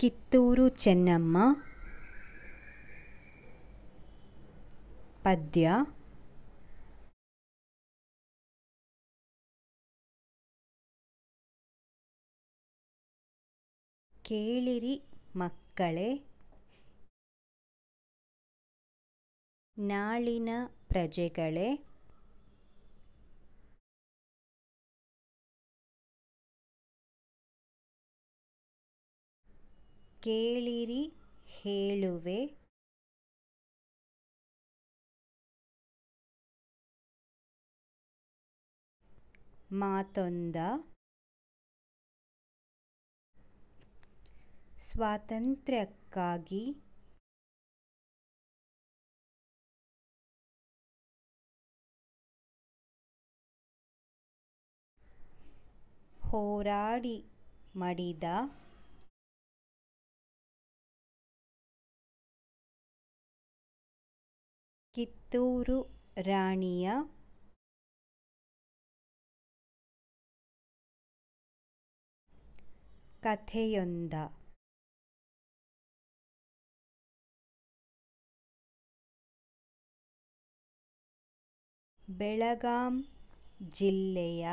ಕಿತ್ತೂರು ಚೆನ್ನಮ್ಮ ಪದ್ಯ ಕೇಳಿರಿ ಮಕ್ಕಳೇ ನಾಳಿನ ಪ್ರಜೆಗಳೇ ಕೇಳಿರಿ ಹೇಳುವೆ ಮಾತೊಂದ ಸ್ವಾತಂತ್ರ್ಯಕ್ಕಾಗಿ ಹೋರಾಡಿ ಮಡಿದ ಕಿತ್ತೂರು ರಾಣಿಯ ಕಥೆಯೊಂದ ಬೆಳಗಾಂ ಜಿಲ್ಲೆಯ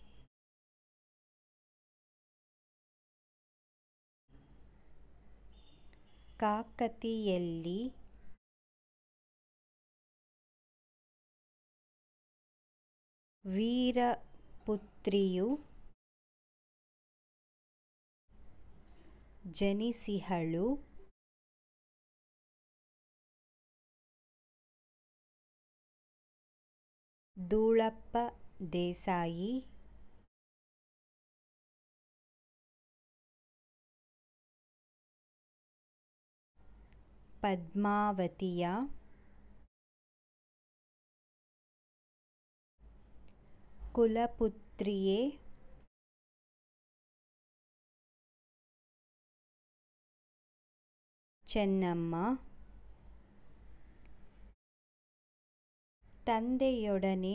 ಕಾಕತಿಯಲ್ಲಿ ವೀರಪುತ್ರಿಯು ಜನಿಸಿಹಳು ಧೂಳಪ್ಪ ದೇಸಾಯಿ ಪದ್ಮಾವತಿಯ ಕುಲಪುತ್ರಿಯೇ ಚೆನ್ನಮ್ಮ ತಂದೆಯೊಡನೆ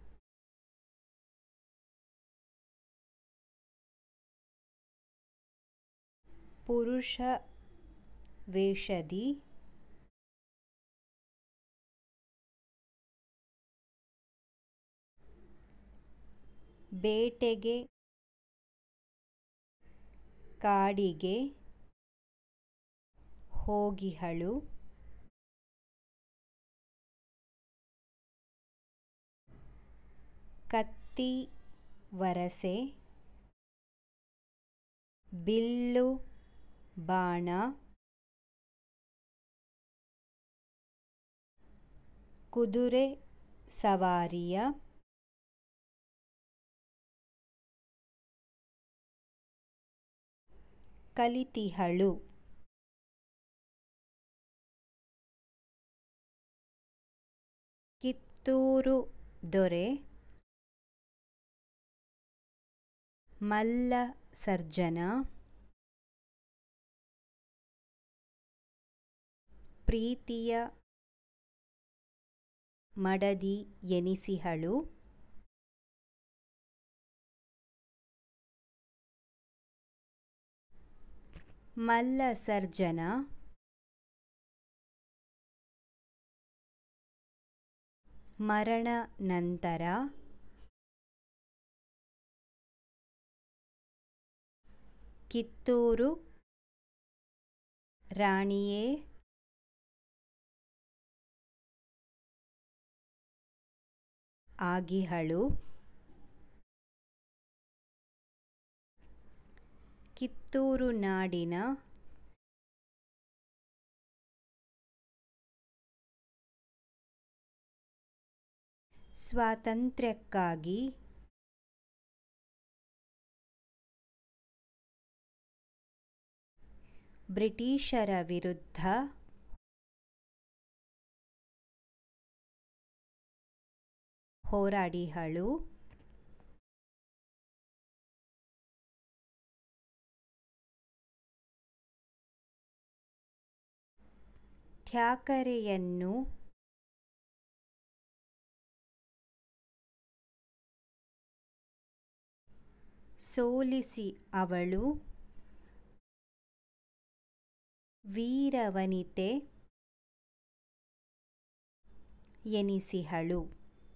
ಪುರುಷ ವೇಷದಿ ಬೇಟೆಗೆ ಕಾಡಿಗೆ ಹೋಗಿಹಳು ಕತ್ತಿ ವರಸೆ ಬಿಲ್ಲು ಬಾಣ ಕುದುರೆ ಸವಾರಿಯ ಕಲಿತಿಹಳು ಕಿತ್ತೂರು ದೊರೆ ಮಲ್ಲ ಸರ್ಜನ ಪ್ರೀತಿಯ ಮಡದಿ ಎನಿಸಿಹಳು ಮಲ್ಲ ಸರ್ಜನ ಮರಣ ನಂತರ ಕಿತ್ತೂರು ರಾಣಿಯೇ ಆಗಿಹಳು ಕಿತ್ತೂರು ನಾಡಿನ ಸ್ವಾತಂತ್ರ್ಯಕ್ಕಾಗಿ ಬ್ರಿಟಿಷರ ವಿರುದ್ಧ ಹೋರಾಡಿಹಳು ಥ್ಯಾಕರೆಯನ್ನು ಸೋಲಿಸಿ ಅವಳು ವೀರವನಿತೆ ಎನಿಸಿಹಳು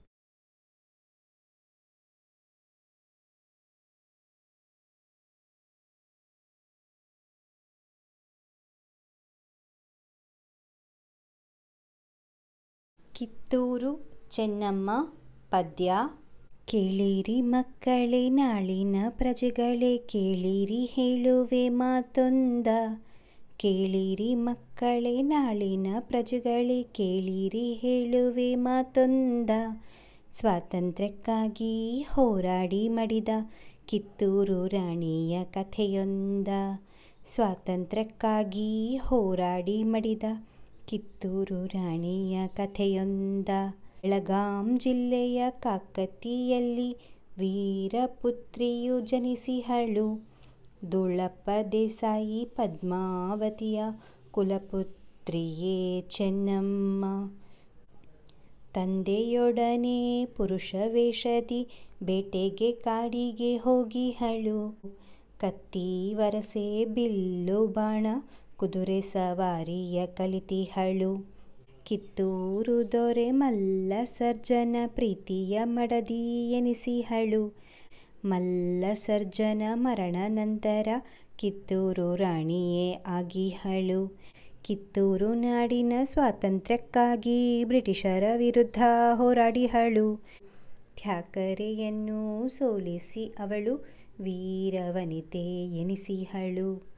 ಕಿತ್ತೂರು ಚೆನ್ನಮ್ಮ ಪದ್ಯ ಕೇಳಿರಿ ಮಕ್ಕಳೇ ನಾಳಿನ ಪ್ರಜೆಗಳೇ ಕೇಳಿರಿ ಹೇಳುವೆ ಮಾತೊಂದ ಕೇಳಿರಿ ಮಕ್ಕಳೇ ನಾಳಿನ ಪ್ರಜೆಗಳೇ ಕೇಳಿರಿ ಹೇಳುವೆ ಮಾತೊಂದ ಸ್ವಾತಂತ್ರ್ಯಕ್ಕಾಗಿ ಹೋರಾಡಿ ಮಡಿದ ಕಿತ್ತೂರು ರಾಣಿಯ ಕಥೆಯೊಂದ ಸ್ವಾತಂತ್ರ್ಯಕ್ಕಾಗಿ ಹೋರಾಡಿ ಮಡಿದ ಕಿತ್ತೂರು ರಾಣಿಯ ಕಥೆಯೊಂದ ಬೆಳಗಾಂ ಜಿಲ್ಲೆಯ ಕಾಕತಿಯಲ್ಲಿ ವೀರಪುತ್ರಿಯು ಜನಿಸಿಹಳು ದುಳ್ಳಪ್ಪ ದೇಸಾಯಿ ಪದ್ಮಾವತಿಯ ಕುಲಪುತ್ರಿಯೇ ಚೆನ್ನಮ್ಮ ತಂದೆಯೊಡನೆ ಪುರುಷ ವೇಷದಿ ಬೇಟೆಗೆ ಕಾಡಿಗೆ ಹೋಗಿಹಳು ಕತ್ತಿ ವರಸೆ ಬಿಲ್ಲು ಬಾಣ ಕುದುರೆ ಸವಾರಿಯ ಕಲಿತಿಹಳು ಕಿತ್ತೂರು ದೊರೆ ಮಲ್ಲ ಸರ್ಜನ ಪ್ರೀತಿಯ ಮಡದಿ ಎನಿಸಿಹಳು ಮಲ್ಲ ಸರ್ಜನ ಮರಣ ನಂತರ ಕಿತ್ತೂರು ರಾಣಿಯೇ ಆಗಿಹಳು ಕಿತ್ತೂರು ನಾಡಿನ ಸ್ವಾತಂತ್ರ್ಯಕ್ಕಾಗಿ ಬ್ರಿಟಿಷರ ವಿರುದ್ಧ ಹೋರಾಡಿಹಳು ಥ್ಯಾಕರೆಯನ್ನು ಸೋಲಿಸಿ ಅವಳು ವೀರವನಿತೆ ಎನಿಸಿಹಳು